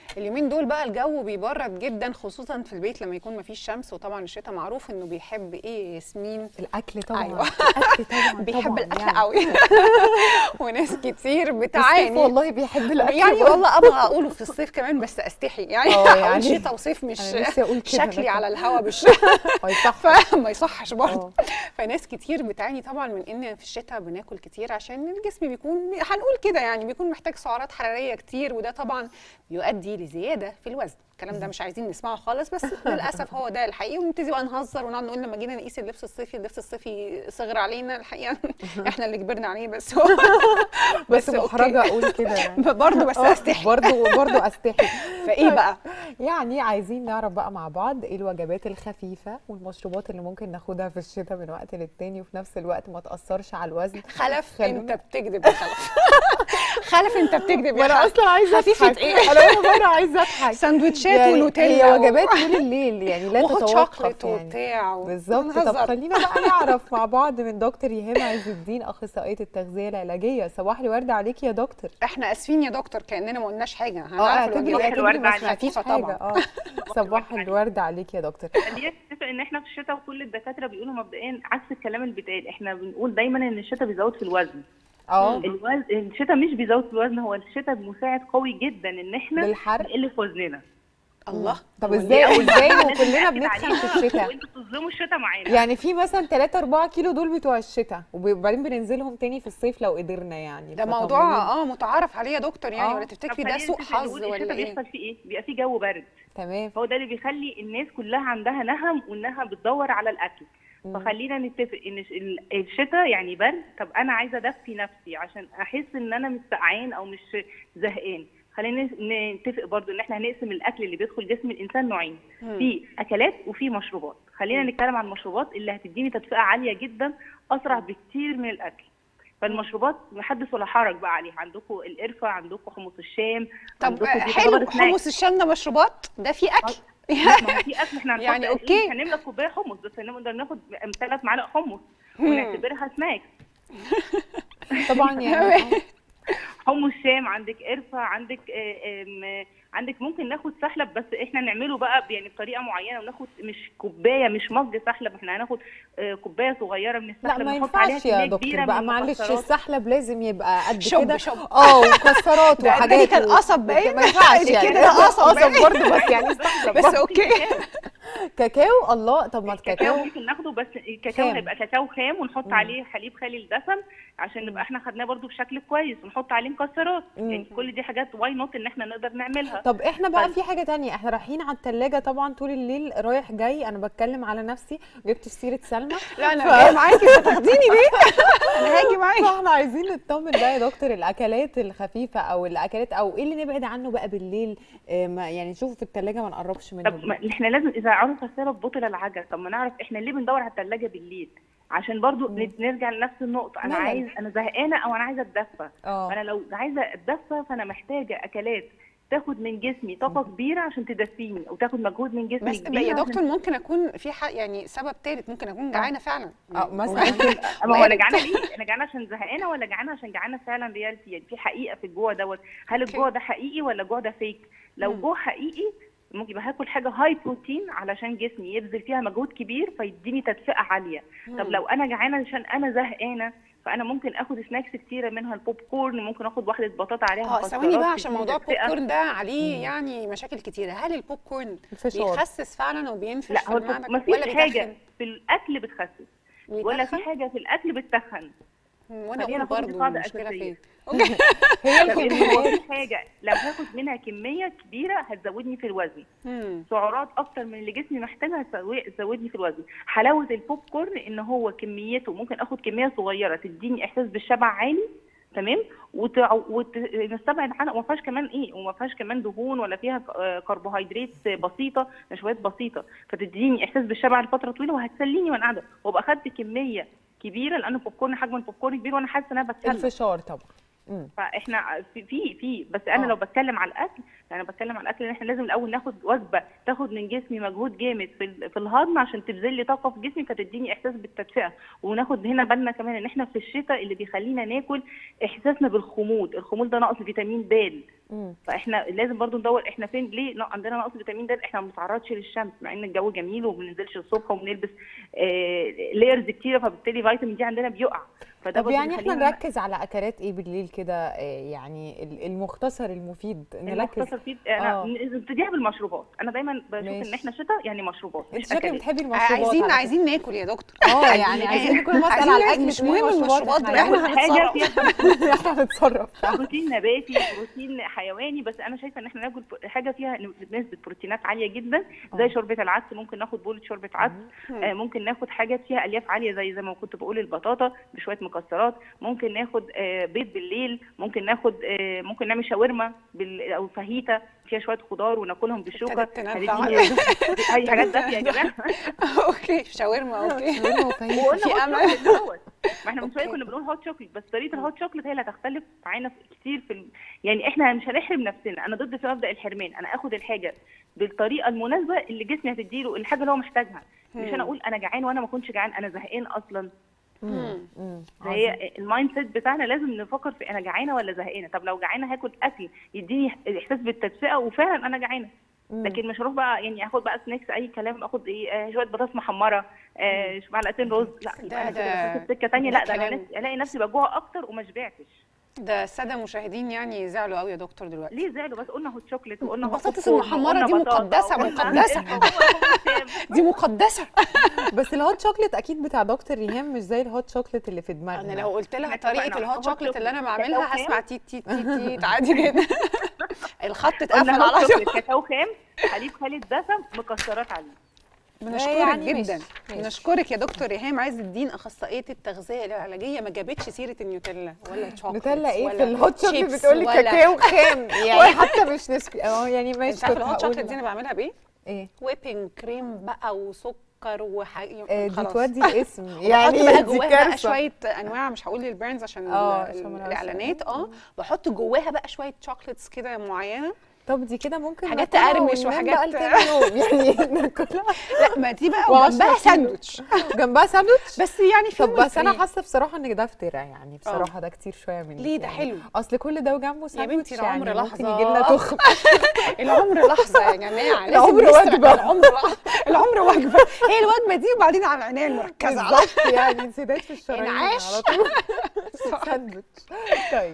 اليومين دول بقى الجو بيبرد جدا خصوصا في البيت لما يكون مفيش شمس وطبعا الشتاء معروف انه بيحب ايه ياسمين الاكل طبعا أيوة. الاكل طبعا بيحب طبعاً الاكل يعني. قوي وناس كتير الصيف بتعاني والله بيحب الاكل يعني برضه. والله ابغى اقوله في الصيف كمان بس استحي يعني اه اقول يعني شتاء وصيف مش أنا نفسي أقول كده شكلي لكن- على الهوا مش أي صح فما يصحش برضه اه. فناس كتير بتعاني طبعا من ان في الشتاء بناكل كتير عشان الجسم بيكون هنقول كده يعني بيكون محتاج سعرات حراريه كتير وده طبعا بيؤدي لزياده في الوزن الكلام ده مش عايزين نسمعه خالص بس للاسف هو ده الحقيقي ونبتدي بقى نهزر ونقعد نقول لما جينا نقيس اللبس الصيفي اللبس الصيفي صغر علينا الحقيقه احنا اللي كبرنا عليه بس هو بس أوكي. محرجه اقول كده يعني برضه بس استحي برضه برضه استحي فايه بقى يعني عايزين نعرف بقى مع بعض ايه الوجبات الخفيفه والمشروبات اللي ممكن ناخدها في الشتاء من وقت للتاني وفي نفس الوقت ما تاثرش على الوزن خلف خلونا. انت بتكذب يا خلف خلف انت بتكذب يا وانا خلف اصلا عايزه خفيفة اضحك إيه؟ انا وانا بره عايزه اضحك سندوتشات يعني ونوتيلا هي و- وجبات طول الليل يعني لا وخد تتوقف شوكليت يعني وبتاع و- بالظبط طب ونهزر. خلينا بقى نعرف مع بعض من دكتور ايهام عز الدين اخصائيه التغذيه العلاجيه صباح الورد عليكي يا دكتور احنا اسفين يا دكتور كاننا ما قلناش حاجه اه هنعرف اعتبري الوجبات اعتبري ما الورد سمعتيش خفيفة حاجة. طبعا. اه صباح الورد عليكي يا دكتور خلينا نتفق ان احنا في الشتاء وكل الدكاتره بيقولوا مبدئيا عكس الكلام اللي بيتقال احنا بنقول دايما ان الشتاء بيزود في الوزن اه الوزن الشتاء مش بيزود في الوزن هو الشتاء مساعد قوي جدا ان احنا بالحرق نقل في وزننا الله طب هو ازاي ليه؟ ازاي لازم وكلنا نأكد بنتخن في عليها الشتاء وانتوا بتظلموا الشتاء معانا يعني في مثلا 3 4 كيلو دول بتوع الشتاء وبعدين بننزلهم تاني في الصيف لو قدرنا يعني ده فطمنيني. موضوع اه متعارف عليه يا دكتور يعني آه. ولا طب تفتكري ده خلينا سوء نتفق حظ نقول ولا الشتاء ايه بيحصل فيه ايه؟ بيبقى فيه جو برد تمام هو ده اللي بيخلي الناس كلها عندها نهم وانها بتدور على الاكل مم. فخلينا نتفق ان ش- ال- الشتاء يعني برد طب انا عايزه ادفي نفسي عشان احس ان انا مش سقعان او مش زهقان خلينا ن- نتفق برضو ان احنا هنقسم الاكل اللي بيدخل جسم الانسان نوعين مم. في اكلات وفي مشروبات خلينا نتكلم عن المشروبات اللي هتديني تدفئه عاليه جدا اسرع بكتير من الاكل فالمشروبات محدث ولا حرج بقى عليها عندكم القرفه عندكم حمص الشام طب عندكم آه، دي حلو تعتبر سناك. حمص الشام ده مشروبات ده فيه اكل لا، ما هو في اكل احنا هنحط يعني يعني أوكي. اوكي هنملى كوبايه حمص بس هنقدر ناخد ثلاث معالق حمص مم. ونعتبرها سناكس طبعا يعني آه. حمص شام عندك قرفه عندك آه، آم، آه، عندك ممكن ناخد سحلب بس احنا نعمله بقى ب- يعني بطريقه معينه وناخد مش كوبايه مش مج سحلب احنا هناخد آه، كوبايه صغيره من لا السحلب ما نحط عليها ينفعش يا كمية كبيرة دكتور بقى من معلش المكسرات. السحلب لازم يبقى قد شب كده شب اه ومكسرات ده وحاجات كان و- قصب باين ما ينفعش دي يعني كده ده قصب باين. برضه بس يعني السحلب بس برضه. اوكي كاكاو الله طب ما الكاكاو الكاكاو ممكن ناخده بس الكاكاو خام. هيبقى كاكاو خام ونحط مم. عليه حليب خالي الدسم عشان نبقى احنا خدناه برضو بشكل كويس ونحط عليه مكسرات مم. يعني كل دي حاجات واي نوت ان احنا نقدر نعملها طب احنا بقى طيب. في حاجه تانية احنا رايحين على التلاجة طبعا طول الليل رايح جاي انا بتكلم على نفسي جبت في سيره سلمى لا انا ف- جايه معاكي مش هتاخديني ليه انا هاجي معاكي فاحنا عايزين نطمن بقى يا دكتور الاكلات الخفيفه او الاكلات او ايه اللي نبعد عنه بقى بالليل آه، ما يعني نشوفه في التلاجة ما نقربش منه طب ما احنا لازم اذا عرف السبب بطل العجل طب ما نعرف احنا ليه بندور على الثلاجه بالليل عشان برضو مم. ن- نرجع لنفس النقطه انا ملل. عايز انا زهقانه او انا عايزه اتدفى اه فانا لو عايزه اتدفى فانا محتاجه اكلات تاخد من جسمي طاقه كبيره عشان تدفيني او تاخد مجهود من جسمي بس كبير يا عشان دكتور ممكن اكون في حق يعني سبب ثالث ممكن اكون جعانه فعلا اه مثلا ما هو وارد. انا جعانه ليه؟ انا جعانه عشان زهقانه ولا جعانه عشان جعانه فعلا ريالتي يعني في حقيقه في الجوع دوت هل أوكي. الجوع ده حقيقي ولا الجوع ده فيك؟ لو مم. جوع حقيقي ممكن يبقى هاكل حاجه هاي بروتين علشان جسمي يبذل فيها مجهود كبير فيديني تدفئه عاليه طب مم. لو انا جعانه عشان انا زهقانه فانا ممكن اخد سناكس كتيره منها البوب كورن ممكن اخد واحده بطاطا عليها اه مكسرات ثواني بقى عشان تديني موضوع البوب تدفئة. كورن ده عليه يعني مشاكل كتيره هل البوب كورن الفشار بيخسس فعلا وبينفش لا في هو المعده ما ولا فيش حاجه بيتخن؟ في الاكل بتخسس ولا في بيتخن؟ حاجه في الاكل بتتخن مم، وانا خلينا اقول ناخد برضه قاعدة المشكله أساسية. فين هي طب إن هو الكميات في حاجه لو هاخد منها كميه كبيره هتزودني في الوزن مم. سعرات اكتر من اللي جسمي محتاجها هتزو- هتزودني في الوزن حلاوه البوب كورن ان هو كميته ممكن اخد كميه صغيره تديني احساس بالشبع عالي تمام وتع... ونستبعد عنها وما فيهاش كمان ايه وما فيهاش كمان دهون ولا فيها ك- آه كربوهيدرات بسيطه نشويات بسيطه فتديني احساس بالشبع لفتره طويله وهتسليني وانا قاعده وابقى خدت كميه كبيره لان البوب كورن حجم البوب كورن كبير وانا حاسه ان انا بتسلى الفشار طبعا مم. فاحنا في في في بس انا آه. لو بتكلم على الاكل انا بتكلم على الاكل ان احنا لازم الاول ناخد وجبه تاخد من جسمي مجهود جامد في ال- في الهضم عشان تبذل لي طاقه في جسمي فتديني احساس بالتدفئه وناخد هنا بالنا كمان ان احنا في الشتاء اللي بيخلينا ناكل احساسنا بالخمول الخمول ده نقص فيتامين د مم. فاحنا لازم برضو ندور احنا فين ليه لا عندنا نقص فيتامين د احنا ما بنتعرضش للشمس مع ان الجو جميل وما بننزلش الصبح وبنلبس آه ليرز كتيره فبالتالي فيتامين دي عندنا بيقع فده طب برضو يعني احنا بيخلينا- نركز على اكلات ايه بالليل كده آه، يعني ال- المختصر المفيد نركز المختصر فيه انا آه. نبتديها بالمشروبات انا دايما بشوف ماشي. ان احنا شتاء يعني مشروبات انت مش شكلك اكلات بتحبي المشروبات عايزين على عايزين ناكل يا دكتور فكرة. اه يعني عايزين كل ما اسال عايزين على ناكل، الاكل مش تقولي مهم المشروبات احنا دلوقتي. عايزين- حاجه هنتصرف. فيها احنا هنتصرف بروتين نباتي بروتين حيواني بس انا شايفه ان احنا ناكل حاجه فيها نسبه بروتينات عاليه جدا زي آه. شوربه العدس ممكن ناخد بوله شوربه عدس آه، ممكن ناخد حاجات فيها الياف عاليه زي زي ما كنت بقول البطاطا بشويه مكسرات ممكن ناخد آه، بيض بالليل ممكن ناخد آه، ممكن نعمل شاورما بال- او فاهيتا فيها شويه خضار وناكلهم بالشوكه ابتدت تنفع. هتديني- اي حاجات دافيه يا جماعه اوكي شاورما اوكي شاورما وفاهيتا. وقلنا في هوت أمل. شوكليت دوت. ما احنا من شويه أوكي. كنا بنقول هوت شوكليت بس طريقه الهوت شوكليت هي اللي هتختلف معانا في- كتير في ال... يعني احنا مش هنحرم نفسنا انا ضد في مبدا الحرمان انا اخد الحاجه بالطريقه المناسبه اللي جسمي هتديله الحاجه اللي هو محتاجها مش انا اقول انا جعان وانا ما كنتش جعان انا زهقان اصلا مم. مم. عظيم. هي المايند سيت بتاعنا لازم نفكر في انا جعانه ولا زهقانه طب لو جعانه هاكل اكل يديني احساس بالتدفئه وفعلا انا جعانه مم. لكن مش هروح بقى يعني اخد بقى سناكس اي كلام اخد ايه آه، شويه بطاطس محمره آه، معلقتين رز لا ده- يبقى انا ده- كده دخلت في سكه ثانيه ده لا ده انا كلام. نفسي الاقي نفسي بجوع اكتر وما شبعتش ده الساده المشاهدين يعني زعلوا قوي يا دكتور دلوقتي ليه زعلوا بس قلنا هوت شوكليت وقلنا هوت البطاطس بوب كورن المحمرة وقلنا دي بطاطا مقدسة، وقلنا مقدسة. هو- هو- هو- دي مقدسه بس الهوت شوكليت اكيد بتاع دكتور ريهام مش زي الهوت شوكليت اللي في دماغنا انا لو قلت لها إحنا طريقه اتفقنا. الهوت هوت شوكليت اللي انا شوكليت. بعملها كاكاو هسمع تيت تيت تيت تيت عادي جدا الخط اتقفل قلنا هوت على شوكليت طول كاكاو خام حليب خالي دسم مكسرات عليه بنشكرك يعني جدا ماشي، ماشي. بنشكرك يا دكتور ريهام عز الدين اخصائيه التغذيه العلاجيه ما جابتش سيره النيوتيلا ولا شوكليت نوتيلا ايه ولا في الهوت شوكليت شيبس بتقول لك ولا- كاكاو خام يعني حتى مش نسبي اه يعني ماشي انت عارفه كنت الهوت هقول شوكليت دي انا بعملها بايه؟ ايه ويبنج كريم بقى وسكر وحاجه آه، دي خلاص. تودي الاسم يعني يعني بقى دي جواها بقى كارثه شويه انواع مش هقول للبراندز عشان اه، ال- عشان ملهاش الاعلانات اسم. اه بحط جواها بقى شويه شوكليتس كده معينه طب دي كده ممكن حاجات ناكلها تقرمش وننام وحاجات- بقى لتاني يوم يعني ناكلها لا ما دي بقى وعشرة وجنبها كيلو. ساندوتش جنبها ساندوتش بس يعني في طب يوم بس انا الفري. حاسه بصراحه ان ده افترا يعني بصراحه ده كتير شويه مني ليه ده يعني. حلو؟ اصل كل ده وجنبه ساندوتش بنتي العمر يعني ممكن لحظة. يجي لنا تخم العمر لحظه يا جماعه لازم العمر نسرق وجبة. العمر لحظة. العمر وجبه هي الوجبه دي وبعدين على العنايه المركزه على بالظبط يعني انسداد في الشرايين انعاش. على طول ساندوتش طيب